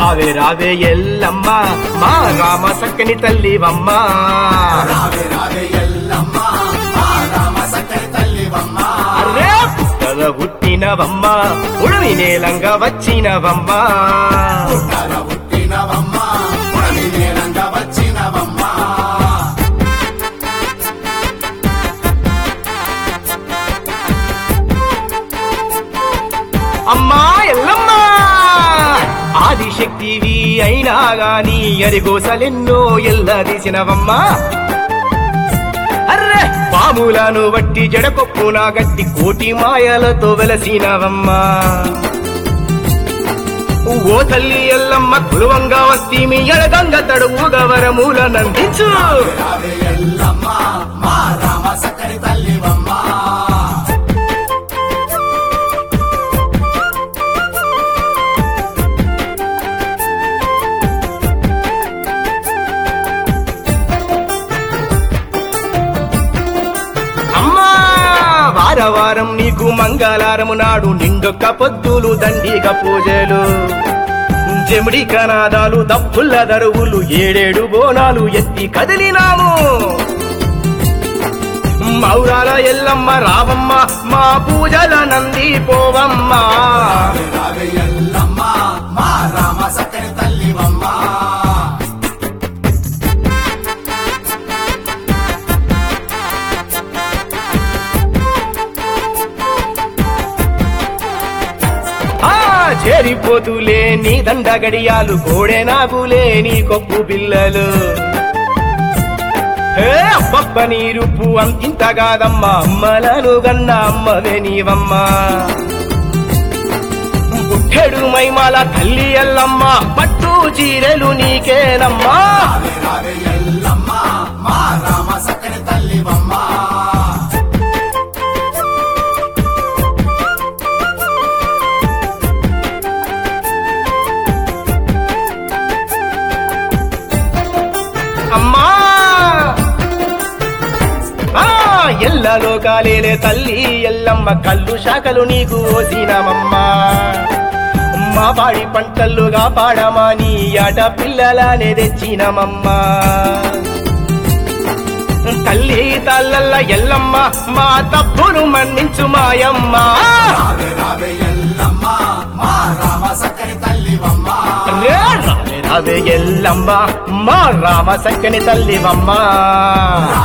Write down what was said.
రావే రావే ఎల్లమ్మ మా రామ సక్కని తల్లివమ్మ రావే రావే ఎల్లమ్మ మా రామ సక్కని తల్లివమ్మ అరే పుట్టల పుట్టినవమ్మ ఉడవి నేలంగా వచ్చినవమ్మ పుట్టల పుట్టినవమ్మ పుడమి నేలంగా వచ్చినవమ్మ అమ్మా ఎల్లమ్మ ఆదిశక్తివి అయినా గాని అరిగోసలెన్నో ఎల్లదీసినవమ్మా అర్రే పాములను వట్టి జడకొప్పున గట్టి కోటి మాయలతో వెలసినవమ్మా ఓ తల్లి ఎల్లమ్మ కులువంగా వస్తీ మీ ఎడగంగ తడువుగా వరమూల నందించు రావే ఎల్లమ్మ మా రామ సక్కని తల్లివమ్మ అమ్మా వార వారం నీకు మంగళారము నాడు నిండొక్క పొద్దులు దండిగ పూజలు జమిడి కనాదాలు దప్పుల్ల దరువులు ఏడేడు బోనాలు ఎత్తి కదిలినాము మౌరాల ఎల్లమ్మ రావమ్మ మా పూజల నంది పోవమ్మ రావే ఎల్లమ్మ మా రామ సక్కని తల్లివమ్మ ఆ చేరిపోతులే నీ దండ గడియాలు కోడే నాగులే నీ కొప్పు పిల్లలు ఏ అబ్బబ్బ నీ రూపు అంతింత కాదమ్మా అమ్మలను గన్న అమ్మవే నీవమ్మా బుట్టెడు మైమాల తల్లి ఎల్లమ్మ పట్టు చీరెలు నీకేనమ్మా రావే రావే ఎల్లమ్మ మా రామ సక్కని తల్లివమ్మ అమ్మా ఆ ఎల్లలో కాలేలే తల్లి ఎల్లమ్మ కళ్ళు శాఖలు నీకు ఓసినమమ్మా మా పాడి పంటల్లుగా పాడమా నీ ఆట పిల్లలనే తెచ్చినమమ్మా తల్లి తల్లల్ల ఎల్లమ్మ మా తప్పును మన్నించు మాయమ్మ రావే రావే ఎల్లమ్మ మా రామ సక్కని తల్లివమ్మ రే రావే రావే ఎల్లమ్మ మా రామ సక్కని తల్లివమ్మ